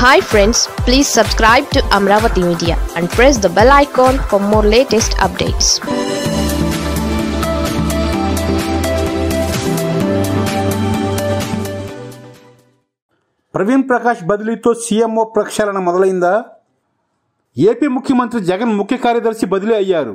hi friends please subscribe to Amaravati Media and press the bell icon for more latest updates Praveen Prakash బదిలీతో CMO ప్రక్షాళన మొదలైందా AP ముఖ్యమంత్రి జగన్ ముఖ్య కార్యదర్శి బదిలీ అయ్యారు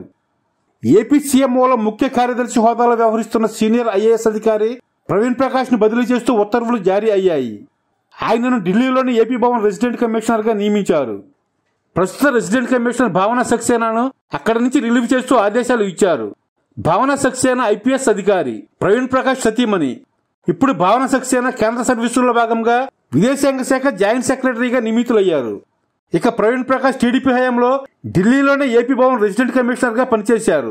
ఏపీ సీఎంఓలో ముఖ్య కార్యదర్శి హోదాలో వ్యవహరిస్తున్న సీనియర్ ఐఏఎస్ అధికారి ప్రవీణ్ ప్రకాష్ ను బదిలీ చేస్తూ ఉత్తర్వులు జారీ అయ్యాయి ఆయనను ఢిల్లీలోని ఏపీ భవన్ రెసిడెంట్ కమిషనర్ గా నియమించారు ప్రస్తుత రెసిడెంట్ కమిషనర్ భావన సక్సేనాను అక్కడి నుంచి రిలీవ్ చేస్తూ ఆదేశాలు ఇచ్చారు భావన సక్సేనా ఐపీఎస్ అధికారి ప్రవీణ్ ప్రకాష్ సతీమణి ఇప్పుడు భావన సక్సేనా కేంద్ర సర్వీసుల్లో భాగంగా విదేశాంగ శాఖ జాయింట్ సెక్రటరీగా నియమితులయ్యారు ఇక ప్రవీణ్ ప్రకాష్ టీడీపీ హయాంలో ఢిల్లీలోనే ఏపీ భవన్ రెసిడెంట్ కమిషనర్ గా పనిచేశారు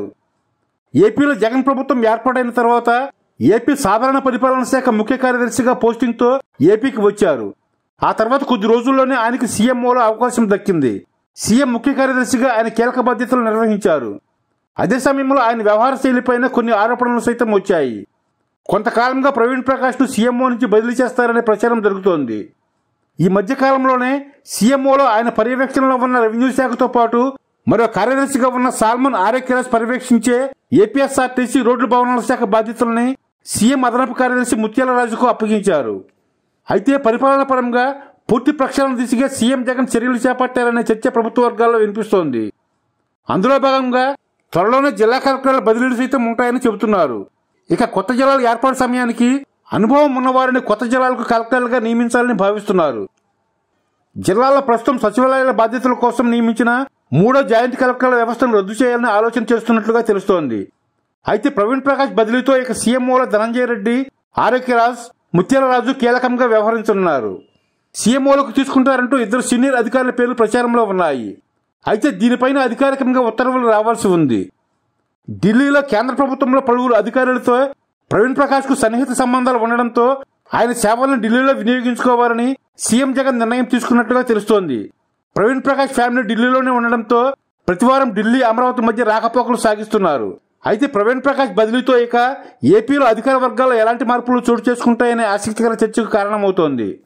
ఏపీలో జగన్ ప్రభుత్వం ఏర్పాటైన తర్వాత ఏపీ సాధారణ పరిపాలన శాఖ ముఖ్య కార్యదర్శిగా పోస్టింగ్ తో ఏపీకి వచ్చారు ఆ తర్వాత కొద్ది రోజుల్లోనే ఆయనకి సీఎంఓలో అవకాశం దక్కింది సీఎం ముఖ్య కార్యదర్శిగా ఆయన కీలక బాధ్యతలు నిర్వహించారు అదే సమయంలో ఆయన వ్యవహార శైలిపైన కొన్ని ఆరోపణలు సైతం వచ్చాయి కొంతకాలంగా ప్రవీణ్ ప్రకాష్ ను సీఎంఓ నుంచి బదిలీ చేస్తారనే ప్రచారం జరుగుతోంది ఈ మధ్య కాలంలోనే సీఎంఓలో ఆయన పర్యవేక్షణలో ఉన్న రెవెన్యూ శాఖతో పాటు మరో కార్యదర్శిగా ఉన్న సాల్మన్ ఆర్ఏకెరస్ పర్యవేక్షించే ఏపీఎస్ఆర్టీసీ రోడ్లు భవనాల శాఖ బాధ్యతల్ని సీఎం అదనపు కార్యదర్శి ముత్యాల రాజుకు అప్పగించారు అయితే పరిపాలన పరంగా పూర్తి ప్రక్షాళన దిశగా సీఎం జగన్ చర్యలు చేపట్టారనే చర్చ ప్రభుత్వ వర్గాల్లో వినిపిస్తోంది అందులో భాగంగా త్వరలోనే జిల్లా కలెక్టర్ల బదిలీలు సైతం ఉంటాయని చెబుతున్నారు ఇక కొత్త జిల్లాల ఏర్పాటు సమయానికి అనుభవం ఉన్నవారిని కొత్త జిల్లాలకు కలెక్టర్లుగా నియమించాలని భావిస్తున్నారు జిల్లాలో ప్రస్తుతం సచివాలయాల బాధ్యతల కోసం నియమించిన మూడో జాయింట్ కలెక్టర్ల వ్యవస్థను రద్దు చేయాలని ఆలోచన చేస్తున్నట్లుగా తెలుస్తోంది అయితే ప్రవీణ్ ప్రకాష్ బదిలీతో ఇక సీఎంఓల ధనంజయ రెడ్డి ఆరోగ్యరాజ్ ముత్యాలరాజు కీలకంగా వ్యవహరించనున్నారు సీఎంఓలకు తీసుకుంటారంటూ ఇద్దరు సీనియర్ అధికారుల పేర్లు ప్రచారంలో ఉన్నాయి అయితే దీనిపైన అధికారికంగా ఉత్తర్వులు రావాల్సి ఉంది ఢిల్లీలో కేంద్ర ప్రభుత్వంలో పలువురు అధికారులతో ప్రవీణ్ ప్రకాష్ కు సన్నిహిత సంబంధాలు ఉండడంతో ఆయన సేవలను ఢిల్లీలో వినియోగించుకోవాలని సీఎం జగన్ నిర్ణయం తీసుకున్నట్లుగా తెలుస్తోంది ప్రవీణ్ ప్రకాష్ ఫ్యామిలీ ఢిల్లీలోనే ఉండడంతో ప్రతివారం ఢిల్లీ అమరావతి మధ్య రాకపోకలు సాగిస్తున్నారు అయితే ప్రవీణ్ ప్రకాష్ బదిలీతో ఇక ఏపీలో అధికార వర్గాల్లో ఎలాంటి మార్పులు చోటు చేసుకుంటాయనే ఆసక్తికర చర్చకు కారణమవుతోంది